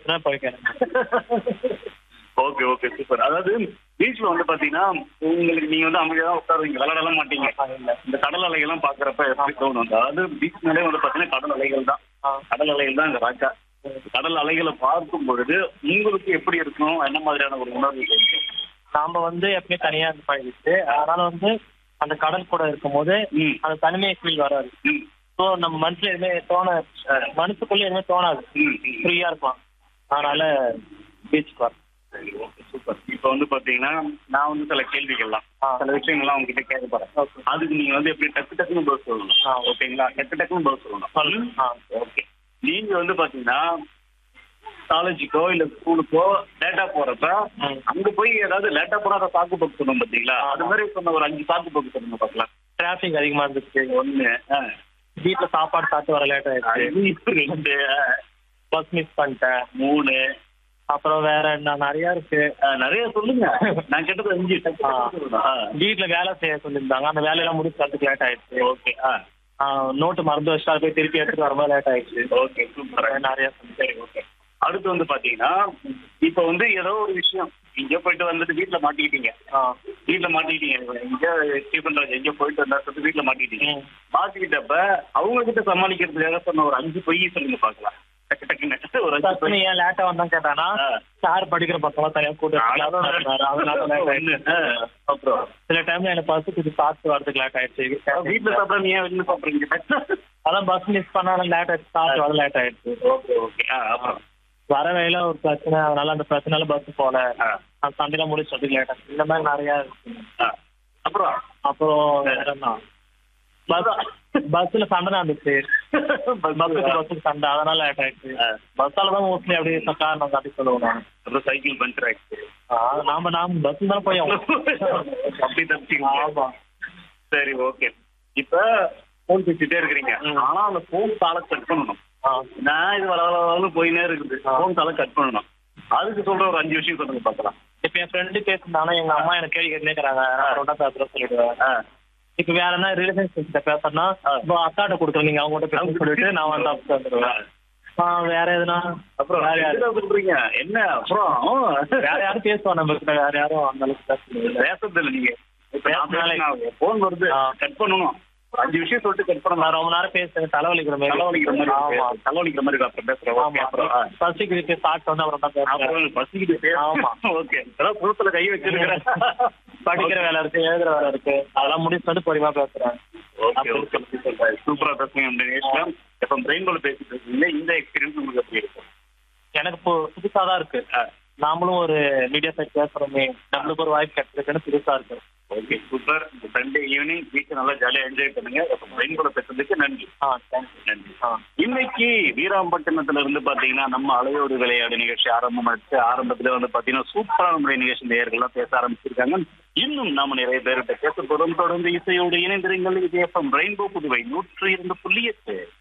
போச்சுன்னா போய்க்கிறேன் okay okay super அதாவது பீச்ல வந்து பாத்தீங்கன்னா உங்களுக்கு நீங்க வந்து அமைதியா உட்காருவீங்க விளையாடலாம் மாட்டீங்க இல்ல இந்த கடல் அலைகள்லாம் பாக்குறப்ப எப்படி தோணும் அதாவது பீச்னாலே வந்து பாத்தீங்கன்னா கடல் அலைகள் தான் ஆ. கடல் அலைகள் தான் இந்த ராஜா கடல் அலைகளை பார்க்கும் பொழுது உங்களுக்கு எப்படி இருக்கும் என்ன மாதிரியான ஒரு உணர்வு தோணும் நாம வந்து எப்பயுமே தனியா இருந்து பழகிட்டு அதனால வந்து அந்த கடல் கூட இருக்கும்போது ம். அந்த தனிமை ஃபீல் வராது ம். ஸோ நம்ம மனசுல எதுவுமே தோண மனசுக்குள்ள எதுவுமே தோணாது ம். ம். ஃப்ரீயா இருக்கலாம் அதனால பீச்சுக்கு வர சரி ஓகே சூப்பர் இப்போ வந்து பாத்தீங்கன்னா நான் வந்து சில கேள்விகள்லாம் ஆ. சில விஷயங்கள்லாம் உங்ககிட்ட கேட்க போறேன் ஓகே அதுக்கு நீங்க வந்து எப்படி டக்கு டக்குன்னு பதில் சொல்லணும் ஆ. ஓகேங்களா டக்கு டக்குன்னு பதில் சொல்லணும் சொல்லுங்க. ஆ. ஓகே நீங்க வந்து பாத்தீங்கன்னா காலேஜுக்கோ இல்ல ஸ்கூலுக்கோ லேட்டா போறப்ப ம். அங்க போய் ஏதாவது லேட்டா போனா அதை சாக்கு போக்கு சொன்னோம் பாத்தீங்களா அது மாதிரி சொன்ன ஒரு அஞ்சு சாக்கு போக்கு சொல்லுங்க பாக்கலாம் டிராஃபிக் அதிகமா இருந்துச்சு ஒண்ணு ஆ. வீட்ல சாப்பாடு சாப்பிட்டு வர லேட் ஆயிடுச்சு ஐந்து, ரெண்டு ஆ. பஸ் மிஸ் பண்ணிட்டேன் மூணு அப்புறம் வேற என்ன நிறைய இருக்கு ஆ, நிறைய சொல்லுங்க நான் கேட்டது அஞ்சு டக்கு ஆ. டக்குன்னு சொல்லணும். ஆ. வீட்ல வேலை செய்ய சொல்லியிருந்தாங்க அந்த வேலையெல்லாம் முடிச்சு வரதுக்கு லேட் ஆயிடுச்சு ஓகே ஆ ஆ, நோட்டு மறந்து வச்சுட்டு அதை போய் திருப்பி எடுத்துட்டு வரும்போது லேட் ஆயிடுச்சு ஓகே சூப்பர் நிறைய சரி ஓகே அடுத்து வந்து பாத்தீங்கன்னா இப்ப வந்து ஏதோ ஒரு விஷயம் இங்க போயிட்டு வந்துட்டு வீட்டுல மாட்டிக்கிட்டீங்க ஆ. வீட்டுல மாட்டிக்கிட்டீங்க இங்க ஸ்டீபன் ராஜ் எங்க போயிட்டு வந்தா சொல்லிட்டு வீட்டுல மாட்டிக்கிட்டீங்க ம். மாட்டிக்கிட்டப்ப அவங்க கிட்ட சமாளிக்கிறதுக்காக சொன்ன ஒரு அஞ்சு பொய் சொல்லுங்க பாக்கலாம் டக்கு டக்குன்னு ஒரு அஞ்சு டக்குனு பொய் ஏன் லேட்டா வந்தான்னு கேட்டானா ஆ. சார் படிக்கிற பசங்க தனியா கூட்டு அதனால லேட் ஆயிடுச்சு ஆ, அப்புறம் சில டைம்ல எனக்கு பஸ் இது சாப்பிட்டு வரதுக்கு லேட் ஆயிடுச்சு வீட்டுல சாப்பிட நீ ஏன் வெளில சாப்பிடுறீங்க அதான் பஸ் மிஸ் பண்ணாலும் லேட் ஆயிடுச்சு சாப்பிட்டு வர லேட் ஆயிடுச்சு ஓகே ஓகே ஆ அப்புறம் வர வேலையில ஒரு பிரச்சனை அதனால அந்த பிரச்சனைல பஸ் போல ஆ, அந்த சண்டையில முடிச்சு வரதுக்கு லேட் ஆயிடுச்சு இந்த மாதிரி நிறைய இருக்கு ஆ. அப்புறம் அப்புறம் வேற என்ன பஸ் பஸ்ல சண்டை நடந்துச்சு பஸ்ஸுக்கு பஸ்ஸுக்கு சண்டை அதனால லேட் ஆயிடுச்சு ஆ. பஸ்ஸால தான் மோஸ்ட்லி அப்படியே காரணம் காட்டி சொல்லுவோம் நான் அப்புறம் சைக்கிள் பஞ்சர் ஆயிடுச்சு ஆ, நாம நாம பஸ் தான் போய் ஆகணும். அப்படி தப்பிச்சிங்க ஆமா சரி ஓகே இப்ப போன் பேசிட்டே இருக்கிறீங்க ம். ஆனா அந்த போன் தாள கட் பண்ணணும் ஆ. நான் இது வர வர வர போயினே இருக்குது ஆ. போன் தாள கட் பண்ணணும் அதுக்கு சொல்ற ஒரு அஞ்சு விஷயம் சொல்லுங்க பாக்கலாம் இப்ப என் ஃப்ரெண்டு பேசிருந்தாங்கன்னா எங்க அம்மா எனக்கு கேள்வி கேட்டுக்கிறாங்க நான் ரொட்டா பேசுற சொல்லிடுவேன் இப்ப வேற என்ன ரிலேஷன்ஷிப் கிட்ட பேசணும்னா இப்போ அக்காட்ட கொடுக்குறேன் நீங்க அவங்க கிட்ட பேச சொல்லிட்டு நான் வந்து அப்ப வந்துருவேன் ஆ, வேற எதுனா அப்புறம் வேற யாரு என்ன சொல்றீங்க என்ன அப்புறம் வேற யாரும் பேசுவா நம்ம கிட்ட வேற யாரும் அந்த அளவுக்கு பேச முடியல பேசுறது இல்ல நீங்க இப்ப நான் பேசுனாலே- பேசினா போன் வருது ஆ. கட் பண்ணணும் ஒரு அஞ்சு விஷயம் சொல்லிட்டு கட் பண்ணணும் நான் ரொம்ப நேரம் பேசுறேன் தலைவலிக்கிற மாதிரி தலைவலிக்கிற மாதிரி ஆமா இருக்கு. தலைவலிக்கிற மாதிரி இருக்கு. அப்புறம் பேசுறேன் ஓகே ஆமா அப்புறம் ஆ. பசிக்கு இருக்கு சாப்பிட்டு வந்து அப்புறம் தான் பேசுறேன் அப்புறம் பசிக்கிட்டு ஆமா. ஓகே அதான் புறத்துல கை வச்சிருக்கிறேன் படிக்கிற வேலை இருக்கு எழுதுற வேலை இருக்கு அதெல்லாம் முடிச்சுட்டு வந்து பொறுமையா பேசுறேன் ஓகே ஓகே சூப்பரா பேசுங்க இந்த நிகழ்ச்சியில எப்ப பிரெயின்ல பேசிட்டு இருக்கீங்க இந்த எக்ஸ்பீரியன்ஸ் உங்களுக்கு எப்படி இருக்கும் எனக்கு இப்போ புதுசா தான் இருக்கு ஆ. நாமளும் ஒரு மீடியா சைட் பேசுறோமே நம்மளுக்கு ஒரு வாய்ப்பு கிடைச்சிருக்குன்னு புதுசா இருக்கு ஓகே சூப்பர் இந்த சண்டே ஈவினிங் வீட்டை நல்லா ஜாலியா என்ஜாய் பண்ணுங்க பிரெயின் கூட பேசுறதுக்கு நன்றி ஆ தேங்க்யூ நன்றி ஆ இன்னைக்கு வீராம்பட்டினத்துல இருந்து பாத்தீங்கன்னா நம்ம அலையோடு விளையாடு நிகழ்ச்சி ஆரம்பமாச்சு ஆரம்பத்துல வந்து பாத்தீங்கன்னா சூப்பரான முறை நிகழ்ச்சி நேயர்கள்லாம் பேச ஆரம்பிச்சிருக்காங்க இன்னும் நாம நிறைய பேர்கிட்ட பேச போறோம் தொடர்ந்து இசையோடு இணைந்திருங்கள் இது எஃப்எம் ரெயின்போ புதுவை நூற்றி இரண்டு புள்ளி எட்டு